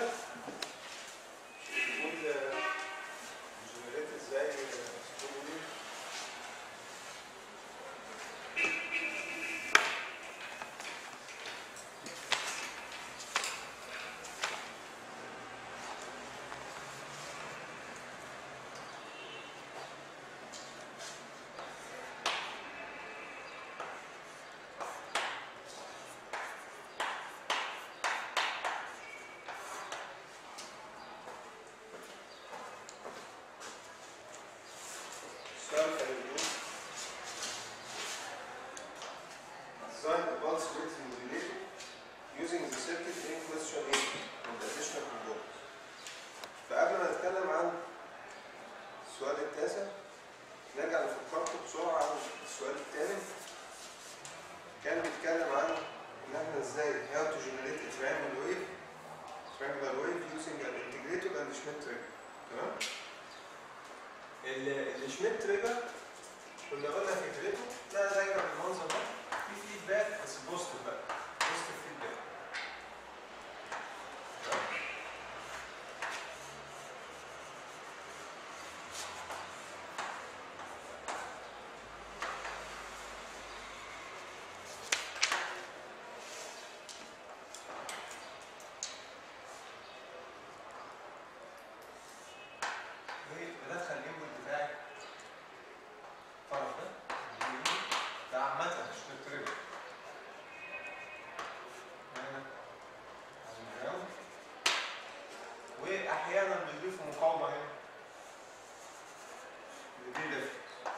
بتقول جنريت ازاي اسلوبه دي السؤال كان بيقول Design a pulse width modulator using the circuit in question A and additional components. فقبل ما نتكلم عن السؤال التاسع نرجع نفكركم بسرعة عن السؤال الثامن كان بيتكلم عن ان احنا ازاي how to generate a triangle wave triangular wave using an integrated and Schmidt trigger تمام؟ ال- الشميت تريجر كنا قلنا فكرته ده دايره بالمنظر ده في فيدباك بس بوزيتيف بقى بوزيتيف فيدباك وبدخل الانبوت بتاعي الطرف ده ده عامة مش بالتريجر هنا على الجراوند. واحيانا بنضيف مقاومة هنا لدي ليفت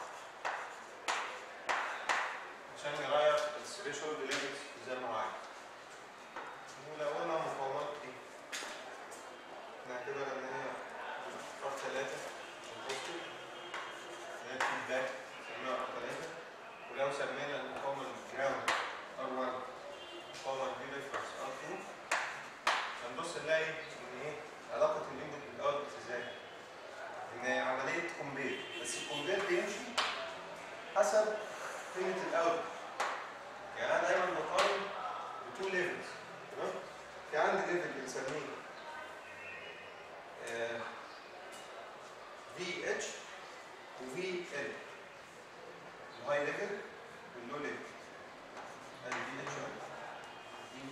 عشان يغير الثريشولد ليميت زي ما هو عايز ولو قلنا المقاومات دي نعتبر ان هي رقم ثلاثة بوزيتيف هي الفيدباك سميها رقم ثلاثة ولو سمينا المقاومة الجراوند R1 مقاومة دي ريفرنس R2 هنبص نلاقي ان ايه علاقة الانبوت بالاوتبوت ازاي؟ ان هي عملية كومبير بس الكومبير بيمشي حسب قيمة الاوتبوت يعني انا دايما بقارن بتو ليفلز تمام؟ في عندي ليفل بنسميه في اتش وفي ال الهاي ليفل واللو ليفل ادي في اتش دي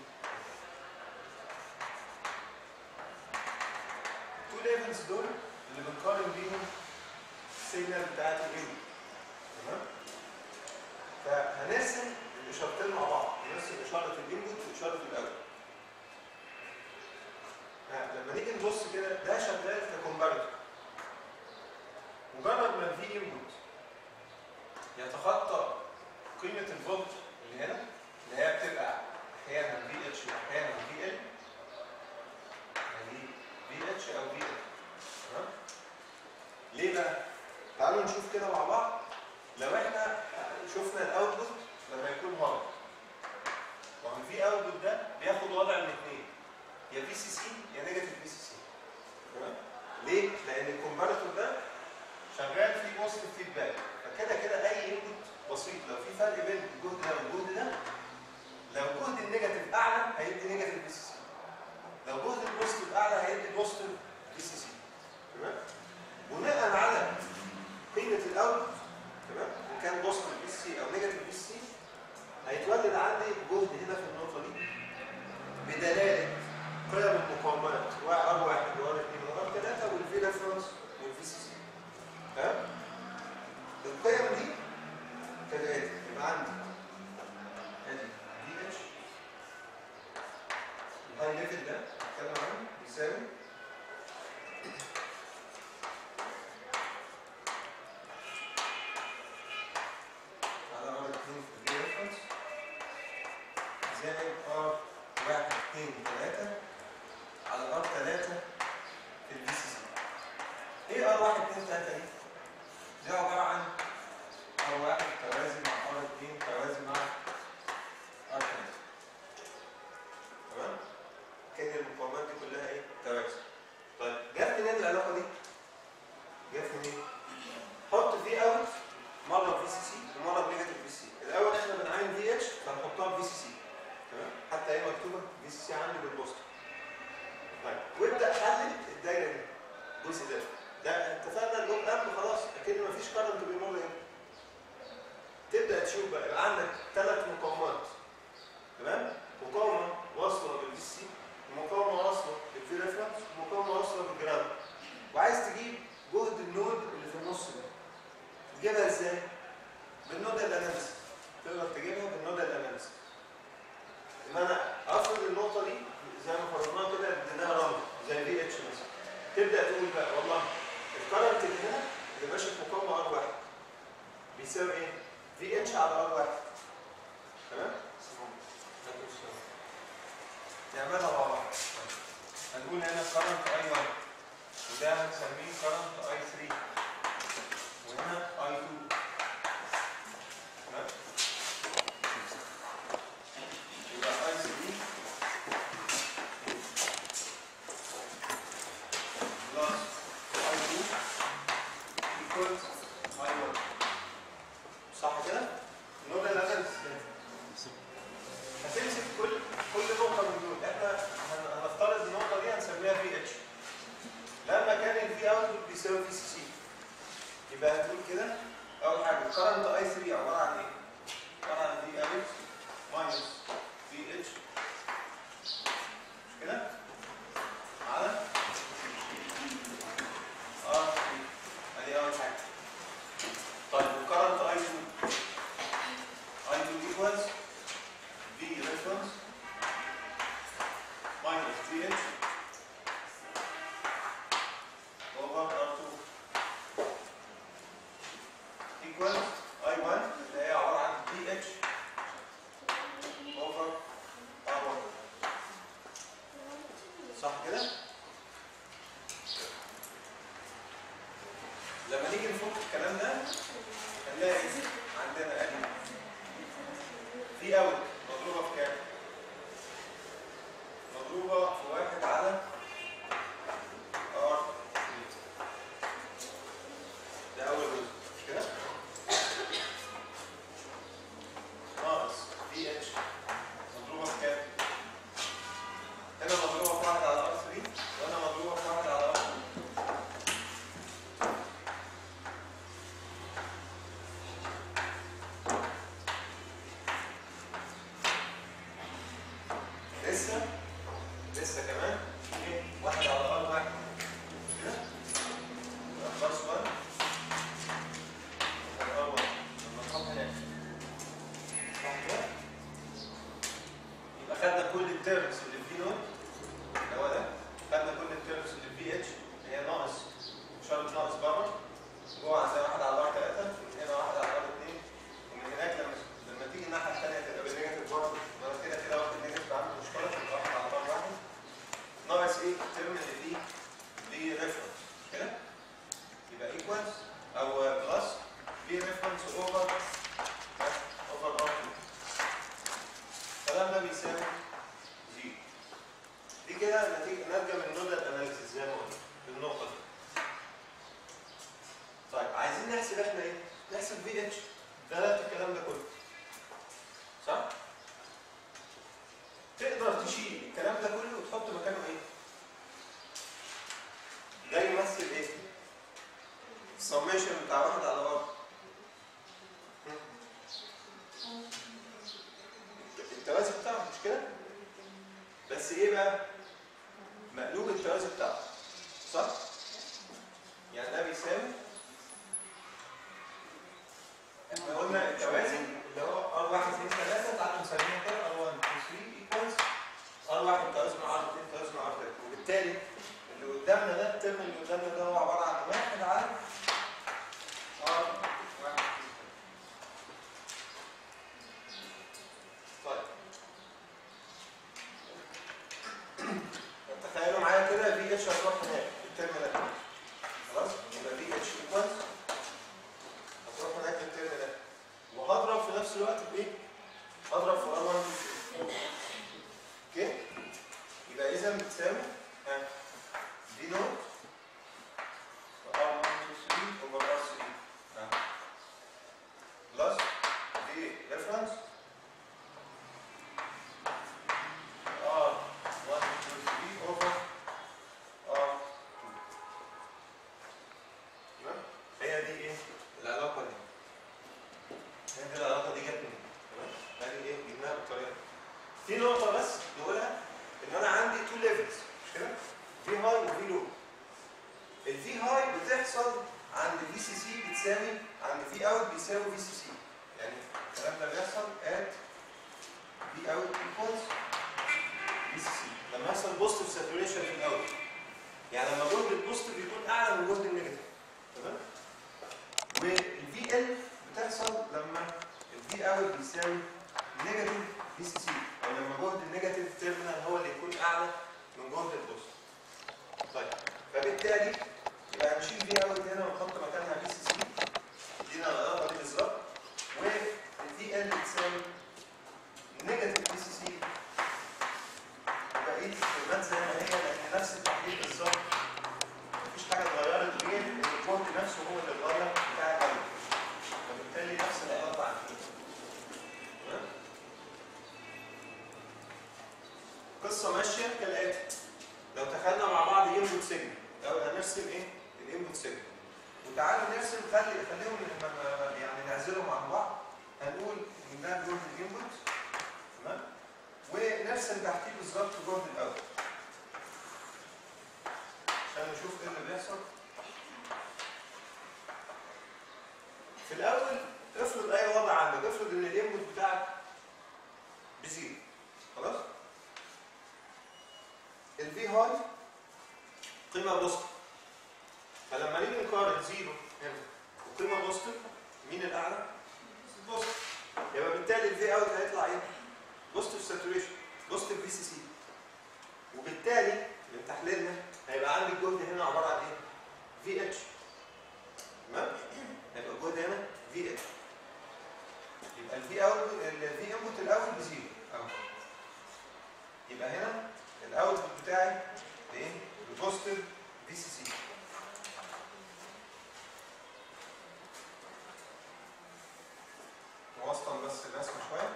التو ليفلز دول اللي بنقارن بيهم السيجنال بتاعت الانبوت تمام فهنرسم الاشارتين مع بعض نرسم اشاره الانبوت واشاره الاوت لما نيجي نبص كده ده شغال ككومباريتور مجرد ما الفي انبوت يتخطى قيمه الفولت اللي هنا اللي هي بتبقى احيانا في اتش واحيانا في ال يعني في اتش او في ال تمام ليه بقى؟ تعالوا نشوف كده مع بعض لو احنا شفنا الاوتبوت لما يكون هارد وعن في اوتبوت ده بياخد وضع من اثنين يا في سي سي يا نيجاتيف في سي سي تمام ليه؟ لان الكومباريتور ده شغال فيه بوزيتيف فيدباك فكده كده اي انبوت بسيط لو في فرق بين الجهد ده والجهد ده لو جهد النيجاتيف اعلى هيدي نيجاتيف في سي سي لو جهد البوزيتيف اعلى هيدي بوزيتيف في سي سي تمام بناء على قيمه الاوت تمام ان كان بوزيتيف في سي او نيجاتيف في سي هيتولد عندي جهد هنا في النقطه دي بدلاله قيم المقاومات ار واحد وار اثنين وار ثلاثه والفي ريفرنس والفي سي سي تمام القيم دي كالاتي يبقى عندي ادي دي اتش الهاي ليفل ده بتكلم عنه بيساوي على ار 2 في الفي ريفرنس زائد ار 1 2 3 على ار 3 في البي سي سي ايه ار 1 2 3 دي؟ دي عباره عن ار 1 توازي مع ار 2 توازي مع ار 3 تمام؟ كان المقاومات دي كلها ايه؟ توازي طيب جت منين العلاقه دي؟ جت منين؟ حط في اوت مره في سي سي ومره بنيجاتيف في سي الاول احنا بنعين في اتش فنحطها في سي سي تمام حتى هي مكتوبه في سي سي عندي بالبوست طيب وابدا حلل الدايره دي الجزء ده ده اتفقنا اليوم قبل خلاص اكن مفيش كرنت بيمر هنا تبدا تشوف بقى يبقى عندك ثلاث مقاومات تمام مقاومه واصله بالبي سي ومقاومه واصله بالفي ريفرنس ومقاومه واصله بالجراوند وعايز تجيب جهد النود اللي في النص ده تجيبها ازاي؟ بالنودال اناليسيس تقدر تجيبها بالنودال اناليسيس ان انا افرض النقطه دي زي ما فرضناها كده اديناها رمز زي في اتش مثلا تبدا تقول بقى والله الكرنت اللي هنا اللي ماشي في مقاومه ار واحد بيساوي ايه؟ في اتش على ار واحد تمام؟ نعملها مع بعض هنقول هنا كرنت اي 1 وده هنسميه كرنت اي 3 وهنا اي 2 تمام؟ يبقى اي 3 بلس اي 2 equals اي 1 صح كده؟ النودال اناليسيس هتمسك كل كل نقطة من دول احنا هن- هنفترض النقطة دي هنسميها في اتش لما كان الفي اوتبوت بيساوي في سي سي يبقى هتقول كده أول حاجة current اي 3 عبارة عن ايه؟ عبارة عن في ال ماينس في اتش مش كده؟ على ار 3 ادي أول حاجة طيب وcurrent اي 2 اي 2 equals V reference minus VH over R2 equals I1 اللي هي عبارة عن VH over R1 صح كده؟ لما نيجي نفك الكلام ده هنلاقي عندنا ادي في اوت مضروبة في كام؟ مضروبة في واحد على ار ده أول جزء مش كده؟ ناقص بي اتش مضروبة في كام؟ هنا مضروبة في واحد على ار 3 وهنا مضروبة في واحد على ار 2 لسه لسه كمان ايه واحد على ار واحد كده يبقى بلس 1 على ار 1 لما نحط هناك صح كده يبقى خدنا كل التيرمز اللي في نود اللي هو ده خدنا كل التيرمز اللي في اتش اللي هي ناقص شرط ناقص بره جوه عندنا واحد على ار 3 من هنا واحد على ار 2 ومن هناك لما لما تيجي الناحيه الثانيه تبقى بالنيجاتيف برضه لو كده كده واخد النيجاتيف عامل مشترك يبقى واحد على ار واحد ناقص ايه الترم اللي فيه دي ريفرنس مش كده؟ يبقى ايكوالز او بلس دي ريفرنس اوفر اوفر ار 2 الكلام ده بيساوي زيرو دي كده نتيجه ناتجه من نودال اناليسيس زي ما قلنا في النقطه دي طيب عايزين نحسب احنا ايه؟ نحسب في اتش ثلاث الكلام ده كله صح؟ تقدر تشيل الكلام ده كله وتحط مكانه ايه؟ ده يمثل ايه؟ السميشن بتاع واحد على بعض التوازي بتاعه مش كده؟ بس ايه بقى؟ مقلوب التوازي بتاعه صح؟ يعني ده بيساوي احنا قلنا التوازي اللي هو ار 1 2 3 تعالوا نسميها كده ار 1 2 3 ايكوالز ار 1 توازي مع ار 2 توازي مع ار 3 وبالتالي اللي قدامنا ده الترم اللي قدامنا ده هو عباره عن واحد على ار 1 طيب تخيلوا معايا كده في اتش هتروح هناك في الترم ده خلاص يبقى في اتش ايكوالز هتروح هناك في الترم ده وهضرب في نفس الوقت بايه؟ هضرب في ار 1 اوكي؟ يبقى اذا بتساوي ها دي نوت ار 1 2 3 اوفر ار 3 ها بلس دي ريفرنس ار 1 2 3 اوفر في نقطه بس نقولها ان انا عندي تو ليفلز مش كده؟ في هاي وفي لو الفي هاي بتحصل عند في سي سي بتساوي عند في اوت بيساوي في سي سي يعني الكلام ده بيحصل at في اوت equals في سي سي لما يحصل بوزيتيف ساتوريشن في الاوت يعني لما جهد البوزيتيف يكون اعلى من جهد النيجاتيف تمام والفي ال بتحصل لما الفي اوت بيساوي نيجاتيف في سي سي او لما جهد النيجاتيف تيرمينال هو اللي يكون اعلى من جهد البوزيتيف طيب فبالتالي يبقى هنشيل في اوت هنا ونحط مكانها في سي سي دينا العلاقه دي بالظبط والفي ال بتساوي نيجاتيف في سي سي بقيه الكلمات زي ما هي لان نفس التحليل بالظبط مفيش حاجه اتغيرت غير ان الجهد نفسه هو اللي اتغير بتاع الاول فبالتالي نفس العلاقه عندنا تمام؟ قصه ماشيه كالاتي لو تخيلنا مع بعض انبوت سيجنال لو هنرسم ايه؟ الانبوت سيجنال وتعالوا نرسم خلي خليهم م- م- يعني نعزلهم عن بعض هنقول ان ده جهد الانبوت تمام؟ ونرسم تحتيه بالظبط جهد الاوت عشان نشوف ايه اللي بيحصل في الاول افرض اي وضع عندك افرض ان الانبوت بتاعك بزيرو خلاص الفي هاي قيمه بوزيتيف فلما نيجي نقارن زيرو هنا وقيمه بوزيتيف مين الاعلى؟ بوزيتيف يبقى بالتالي الفي اوت هيطلع ايه؟ بوزيتيف ساتوريشن بوزيتيف في سي سي وبالتالي من تحليلنا هيبقى عندي الجهد هنا عباره عن ايه؟ في اتش تمام؟ هيبقى الجهد هنا في اتش يبقى الفي اوت الفي انبوت الاول بزيرو اهو يبقى هنا الاوتبوت بتاعي بايه؟ ببوزيتيف في سي سي نوسطن بس الرسمه شويه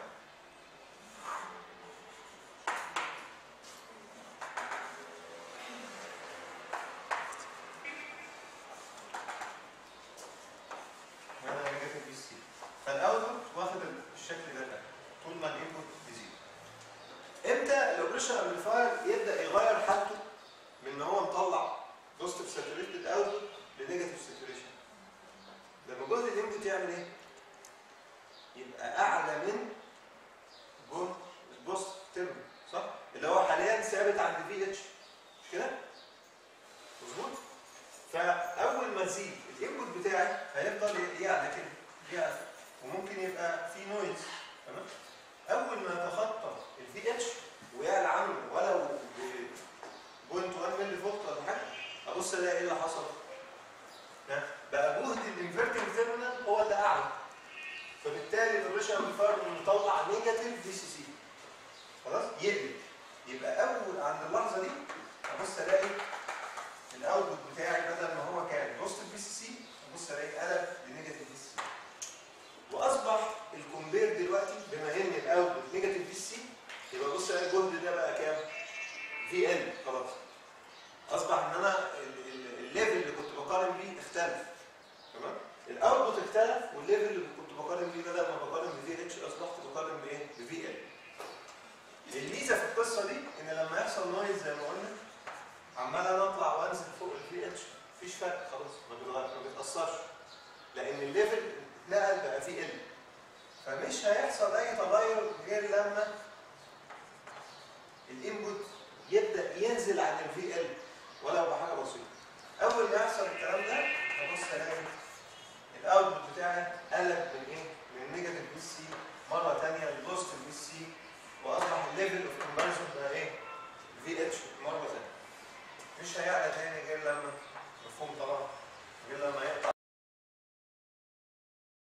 هنا نيجاتيف في سي فالاوتبوت واخد الشكل ده كده طول ما الانبوت بيزيد امتى الاوبريشن امبليفاير يبدا يغير حالته من ان هو مطلع بوزيتيف ساتوريتد اوتبوت لنيجاتيف ساتوريشن لما جهد الانبوت يعمل ايه؟ يبقى اعلى من جهد البوست تيرم صح؟ اللي هو حاليا ثابت عند في اتش مش كده؟ مظبوط؟ فاول ما تزيد الانبوت بتاعي هيفضل يعلى كده يعلى وممكن يبقى في نويز تمام؟ اول ما يتخطى الفي اتش ويعلى عنه ولو ب 0.1 ملي فولت ولا حاجه ابص الاقي ايه اللي حصل؟ ها؟ بقى جهد الانفرتنج تيرمينال هو اللي اعلى فبالتالي الاوبريشن امبليفاير مطلع نيجاتيف في سي سي خلاص يقلب يبقى اول عند اللحظه دي ابص الاقي الاوتبوت بتاعي بدل ما هو كان بوزيتيف في سي سي ابص الاقي قلب لنيجاتيف في سي سي واصبح الكومبير دلوقتي بما ان الاوتبوت نيجاتيف في سي يبقى بص الاقي الجهد ده بقى كام؟ في ال خلاص اصبح ان انا ال- ال- الليفل اللي كنت بقارن بيه اختلف تمام؟ الاوتبوت اختلف والليفل اللي كنت بقارن بيه بدل ما بقارن بفي اتش اصبحت بقارن بايه؟ بفي ال. الميزه في القصه دي ان لما يحصل نويز زي ما قلنا عمال انا اطلع وانزل فوق الفي اتش مفيش فرق خلاص ما بيتغير ما بيتاثرش لان الليفل اتنقل بقى في ال فمش هيحصل اي تغير غير لما الانبوت يبدا ينزل عن الفي ال ولو بحاجه بسيطه اول ما يحصل الكلام ده ابص الاقي الاوتبوت بتاعي قلب من ايه؟